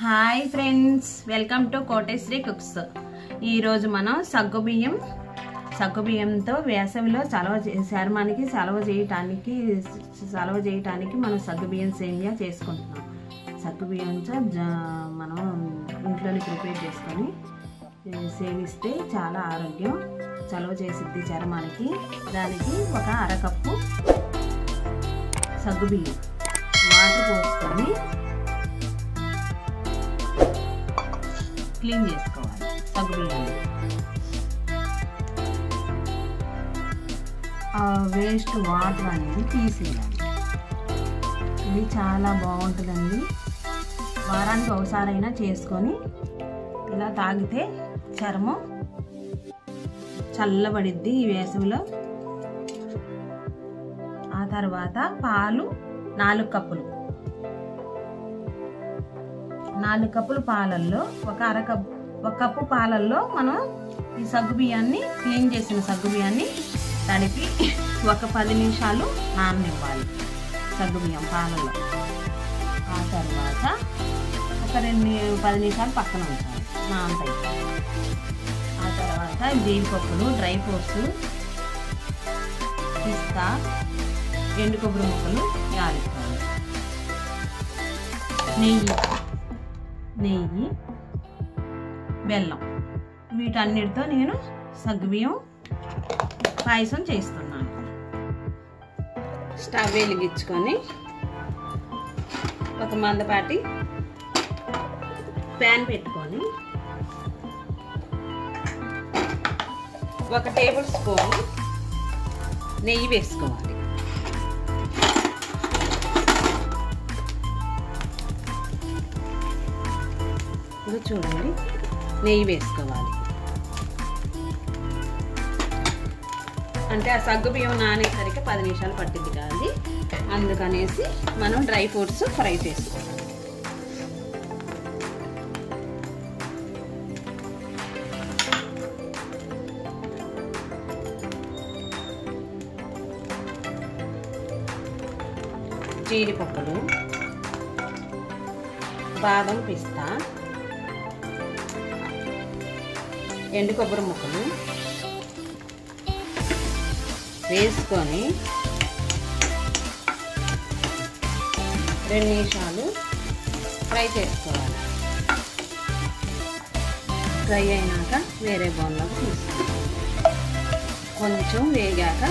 hi friends welcome to Koteshwari cooks ఈరోజు మనం సగ్గుబియ్యం సగ్గుబియ్యంతో వేసవిలో చలవ చే- చర్మానికి చలవ చేయటానికి చలవ చేయటానికి మనం సగ్గుబియ్యం సేమియా చేసుకుంటున్నాం సగ్గుబియ్యంతో జ మనం ఇంట్లోనే ప్రిపేర్ చేసుకొని ఏ, సేవిస్తే చాలా ఆరోగ్యం చలవ చేసిద్ది చర్మానికి దానికి ఒక అరకప్పు సగ్గుబియ్యం వాటర్ పోసుకొని క్లీన్ చేసుకోవాలి సగ్గుబియ్యాన్ని ఆ వేస్ట్ వాటర్ అనేది తీసేయాలి ఇది చాలా బాగుంటుందండి వారానికి ఒకసారైనా చేసుకొని ఇలా తాగితే చర్మం చల్లబడిద్ది ఈ వేసవిలో ఆ తర్వాత పాలు నాలుగు కప్పులు నాలుగు కప్పులు పాలల్లో ఒక అర కప్ ఒక కప్పు పాలల్లో మనం ఈ సగ్గు బియ్యాన్ని క్లీన్ చేసిన సగ్గు బియ్యాన్ని తడిపి ఒక పది నిమిషాలు నాననివ్వాలి సగ్గు బియ్యం పాలల్లో ఆ తర్వాత ఒక రెండు ని- పది నిమిషాలు పక్కన ఉంచాలి నానతాయి ఆ తర్వాత జీడిపప్పులు డ్రై ఫ్రూట్స్ పిస్తా ఎండు కొబ్బరి ముక్కలు యాలుక్కాయలు నెయ్యి నెయ్యి బెల్లం వీటన్నిటితో నేను సగ్గుబియ్యం పాయసం చేస్తున్నాను స్టవ్ వెలిగించుకొని ఒక మందపాటి ప్యాన్ పెట్టుకొని ఒక టేబుల్ స్పూన్ నెయ్యి వేసుకోవాలి ఇది చూడండి నెయ్యి వేసుకోవాలి అంటే ఆ సగ్గు బియ్యం నానేసరికి పది నిమిషాలు పట్టింది కాదు అందుకనేసి మనం డ్రై ఫ్రూట్స్ ఫ్రై చేసుకోవాలి జీడిపప్పులు బాదం పిస్తా ఎండు కొబ్బరి ముక్కలు వేసుకొని రెండు నిమిషాలు ఫ్రై చేసుకోవాలి ఫ్రై అయినాక వేరే బౌల్లోకి తీసుకోవాలి కొంచెం వేగాక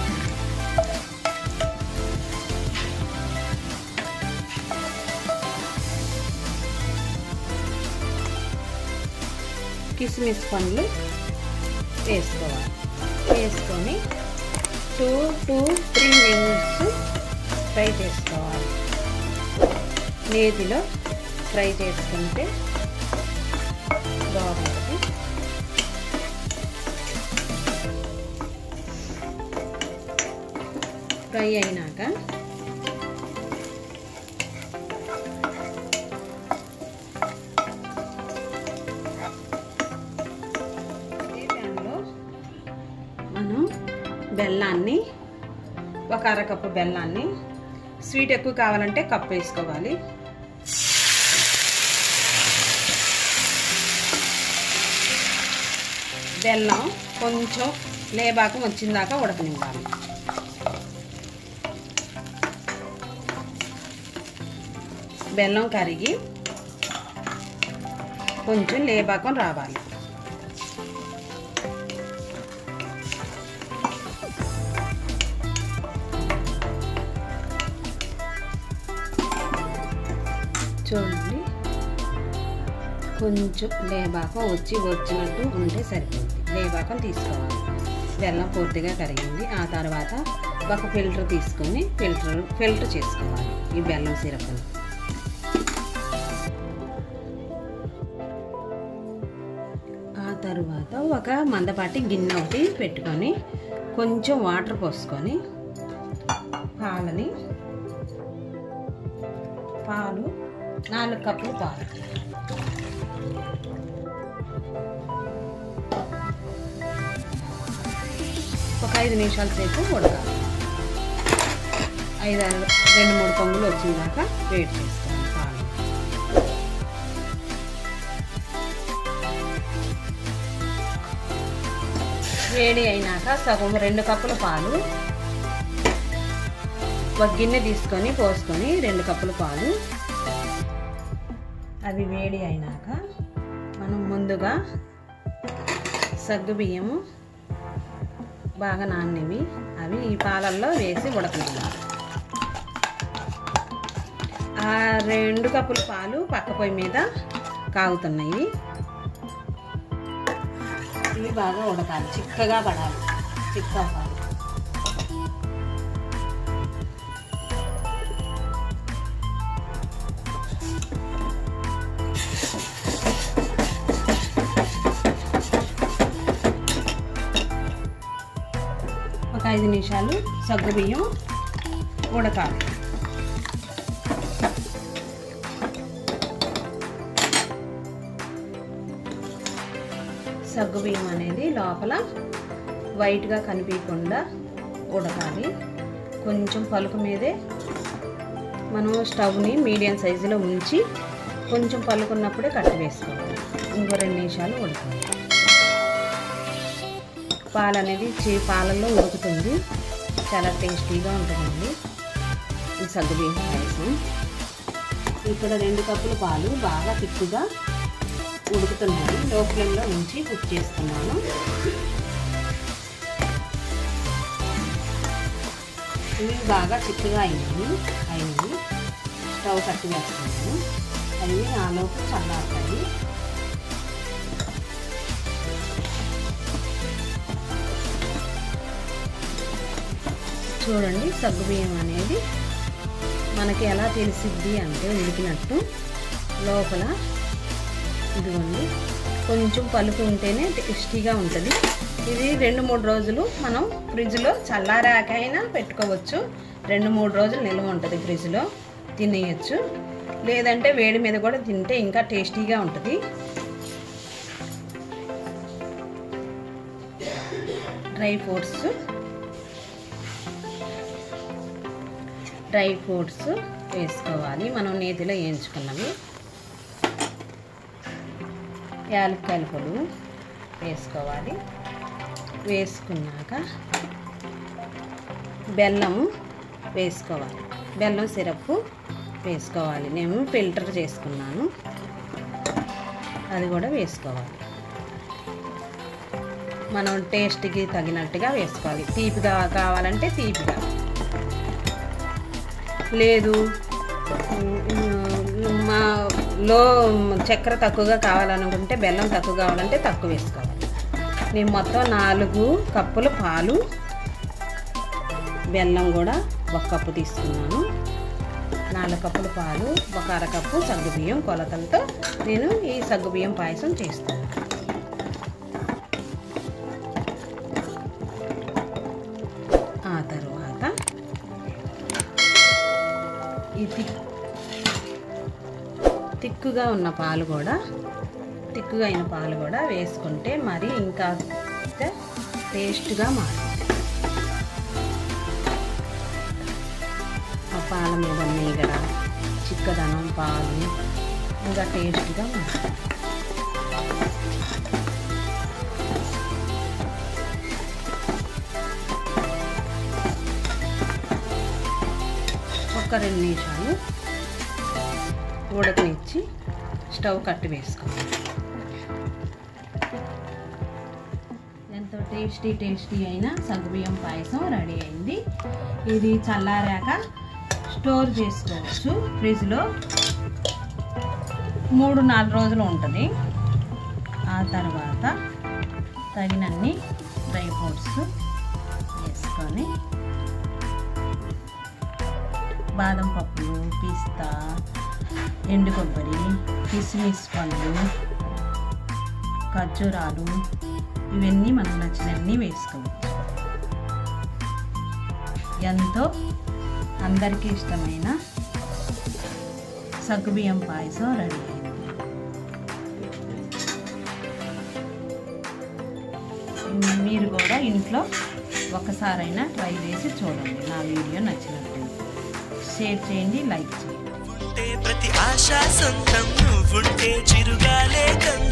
కిస్మిస్ పండ్లు వేసుకోవాలి వేసుకొని two two three minutes fry చేసుకోవాలి నేతిలో ఫ్రై చేసుకుంటే బాగుంటుంది ఫ్రై అయినాక అదే ప్యాన్లో మనం బెల్లాన్ని ఒక అరకప్పు బెల్లాన్ని స్వీట్ ఎక్కువ కావాలంటే కప్పు వేసుకోవాలి బెల్లం కొంచెం లేబాకం వచ్చిందాకా ఉడకనివ్వాలి బెల్లం కరిగి కొంచెం లేబాకం రావాలి చూడండి కొంచెం లేబాకం వచ్చి వచ్చినట్టు ఉంటే సరిపోతుంది లేబాకం తీసుకోవాలి బెల్లం పూర్తిగా కరిగింది ఆ తర్వాత ఒక ఫిల్టర్ తీసుకొని ఫిల్టర్ ఫిల్టర్ చేసుకోవాలి ఈ బెల్లం సిరప్ని ఆ తర్వాత ఒక మందపాటి గిన్నె ఒకటి పెట్టుకొని కొంచెం వాటర్ పోసుకొని పాలని పాలు నాలుగు కప్పులు పాలు ఒక ఐదు నిమిషాల సేపు ఉడకాలి ఐదు ఆరు- రెండు మూడు పొంగులు వచ్చిన దాకా వెయిట్ చేసుకోవాలి పాలు వేడి అయినాక సగం రెండు కప్పుల పాలు ఒక గిన్నె తీసుకొని పోసుకొని రెండు కప్పుల పాలు అవి వేడి అయినాక మనం ముందుగా సగ్గు బియ్యము బాగా నాన్నవి అవి ఈ పాలల్లో వేసి ఉడకనివ్వాలి ఆ రెండు కప్పుల పాలు పక్క పొయ్యి మీద కాగుతున్నాయి ఇవి బాగా ఉడకాలి చిక్కగా పడాలి చిక్క పాలు ఒక ఐదు నిమిషాలు సగ్గు బియ్యం ఉడకాలి సగ్గు బియ్యం అనేది లోపల వైట్గా కనిపించకుండా ఉడకాలి కొంచెం పలుకు మీదే మనం స్టవ్ని మీడియం సైజులో ఉంచి కొంచెం పలుకున్నప్పుడే కట్ట వేసుకోవాలి ఇంకో రెండు నిమిషాలు ఉడకాలి పాలు అనేది చే పాలల్లో ఉడుకుతుంది చాలా టేస్టీగా ఉంటుందండి ఈ సగ్గుబియ్యం పాయసం ఇక్కడ రెండు కప్పుల పాలు బాగా తిక్కుగా ఉడుకుతున్నాయి లో ఫ్లేమ్లో ఉంచి కుక్ చేస్తున్నాను ఇవి బాగా చిక్కగా అయినాయి అయినవి స్టవ్ కట్టి వేస్తున్నాను అవి నాలోపు చల్లారుతాయి చూడండి సగ్గుబియ్యం అనేది మనకి ఎలా తెలిసిద్ది అంటే ఉడికినట్టు లోపల ఇదిగోండి కొంచెం పలుకు ఉంటేనే టేస్టీగా ఉంటుంది ఇది రెండు మూడు రోజులు మనం ఫ్రిడ్జ్లో చల్లారాకైనా పెట్టుకోవచ్చు రెండు మూడు రోజులు నిల్వ ఉంటుంది ఫ్రిడ్జ్లో తినేయచ్చు లేదంటే వేడి మీద కూడా తింటే ఇంకా టేస్టీగా ఉంటుంది డ్రై ఫ్రూట్స్ డ్రై ఫ్రూట్స్ వేసుకోవాలి మనం నేతిలో వేయించుకున్నవి యాలక్కాయల పొడి వేసుకోవాలి వేసుకున్నాక బెల్లము వేసుకోవాలి బెల్లం సిరప్ వేసుకోవాలి నేను ఫిల్టర్ చేసుకున్నాను అది కూడా వేసుకోవాలి మనం టేస్ట్కి తగినట్టుగా వేసుకోవాలి తీపిగా కావాలంటే తీపిగా లేదు మా లో చక్కెర తక్కువగా కావాలనుకుంటే బెల్లం తక్కువ కావాలంటే తక్కువ వేసుకోవాలి నేను మొత్తం నాలుగు కప్పుల పాలు బెల్లం కూడా ఒక కప్పు తీసుకున్నాను నాలుగు కప్పుల పాలు ఒక అరకప్పు సగ్గుబియ్యం కొలతలతో నేను ఈ సగ్గుబియ్యం పాయసం చేస్తాను ఆ తర్వాత ఈ తిక్ తిక్కుగా ఉన్న పాలు కూడా తిక్కుగా అయిన పాలు కూడా వేసుకుంటే మరి ఇంకా టేస్ట్గా మారుతుంది ఆ పాల మీద మీగడ చిక్కదనం పాలు ఇంకా టేస్ట్గా మారుతుంది ఒక రెండు నిమిషాలు ఉడకనిచ్చి స్టవ్ కట్టి వేసుకోవాలి ఎంతో టేస్టీ టేస్టీ అయిన సగ్గుబియ్యం పాయసం రెడీ అయింది ఇది చల్లారాక స్టోర్ చేసుకోవచ్చు ఫ్రిడ్జ్లో మూడు నాలుగు రోజులు ఉంటుంది ఆ తర్వాత తగినన్ని డ్రై ఫ్రూట్స్ వేసుకొని బాదం పప్పులు పిస్తా ఎండు కొబ్బరి కిస్మిస్ పళ్ళు ఖర్జూరాలు ఇవన్నీ మనకు నచ్చినన్ని వేసుకోవచ్చు ఎంతో అందరికీ ఇష్టమైన సగ్గుబియ్యం పాయసం రెడీ అయింది మీరు కూడా ఇంట్లో ఒకసారైనా ట్రై చేసి చూడండి నా వీడియో నచ్చినట్టు షేర్ చేయండి లైక్ చేయండి ఉంటే ప్రతి ఆశ సొంతం నువ్వుంటే చిరుగాలే గంధం